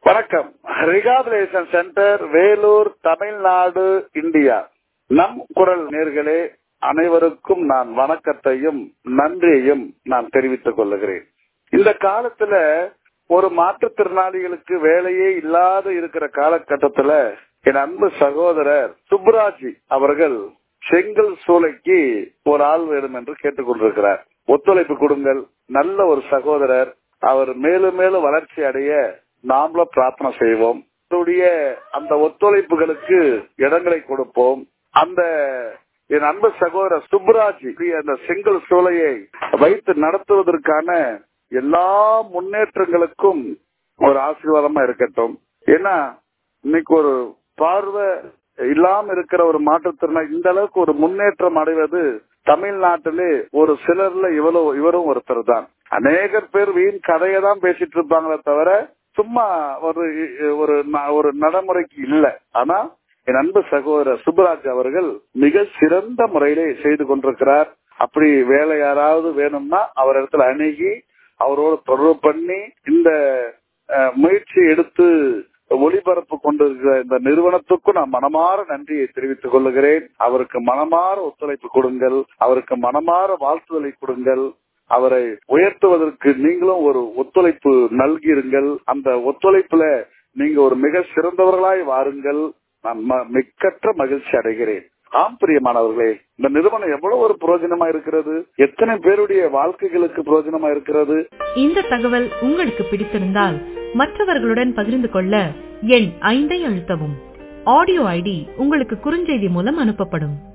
வணக்கம் rehabilitation centre Vellore Tamil Nadu India நம் குரல் நேர்களே அனைவருக்கும் நான் வணக்கத்தையும் நன்றியையும் நான் தெரிவித்துக் கொள்ளுகிறேன் இந்த காலத்துல ஒரு மாற்றுத்திறனாளிகளுக்கு வேலையே இல்லாத இருக்கிற காலகட்டத்துல என் அன்பு சகோதரர் சுப்ராஜி அவர்கள் செங்கல் சூளைக்கு ஒரு ஆள் வேணும் என்று கேட்டுக்கொண்டிருக்கிறார் ஒத்துழைப்பு கொடுங்கள் நல்ல ஒரு சகோதரர் அவர் மேலும் மேலும் வளர்ச்சி அடைய நாமளும் பிரார்த்தனை செய்வோம் அவருடைய அந்த ஒத்துழைப்புகளுக்கு இடங்களை கொடுப்போம் அந்த என் அன்பு சகோதரர் சுப்ராஜ் அந்த செங்கல் சூளையை வைத்து நடத்துவதற்கான எல்லா முன்னேற்றங்களுக்கும் ஒரு ஆசீர்வாதமா இருக்கட்டும் ஏன்னா இன்னைக்கு ஒரு பார்வை இல்லாம இருக்கிற ஒரு மாற்றுத்திறனாளி இந்த அளவுக்கு ஒரு முன்னேற்றம் அடைவது தமிழ்நாட்டிலே ஒரு சிலர்ல இவ்வளவு இவரும் ஒருத்தர் தான் அநேகர் பேர் வீண் கதையை தான் பேசிட்டு இருப்பாங்களே தவிர சும்மா ஒரு ஒரு ஒரு நடைமுறைக்கு இல்ல ஆனா என் அன்பு சகோதரர் சுப்ராஜ் அவர்கள் மிக சிறந்த முறையிலே செய்து கொண்டிருக்கிறார் அப்படி வேலை யாராவது வேணும்னா அவர் இடத்துல அணுகி அவரோடு தொடர்பு பண்ணி இந்த முயற்சி எடுத்து ஒளிபரப்பு கொண்டிருக்கிற இந்த நிறுவனத்துக்கும் நான் மனமாற நன்றியை தெரிவித்துக் கொள்ளுகிறேன் அவருக்கு மனமாற ஒத்துழைப்பு கொடுங்கள் அவருக்கு மனமாற வாழ்த்துதலை கொடுங்கள் அவரை உயர்த்துவதற்கு நீங்களும் ஒரு ஒத்துழைப்பு நல்கிருங்கள் அந்த ஒத்துழைப்புல நீங்க ஒரு மிக சிறந்தவர்களாய் வாருங்கள் நான் மிக்கற்ற மகிழ்ச்சி அடைகிறேன் ஆம் பிரியமானவர்களே இந்த நிறுவனம் எவ்வளவு ஒரு பிரயோஜனமா இருக்கிறது எத்தனை பேருடைய வாழ்க்கைகளுக்கு பிரயோஜனமா இருக்கிறது இந்த தகவல் உங்களுக்கு பிடித்திருந்தால் மற்றவர்களுடன் பகிர்ந்து கொள்ள எண் ஐந்தை அழுத்தவும் ஆடியோ ஐடி உங்களுக்கு குறுஞ்செய்தி மூலம் அனுப்பப்படும்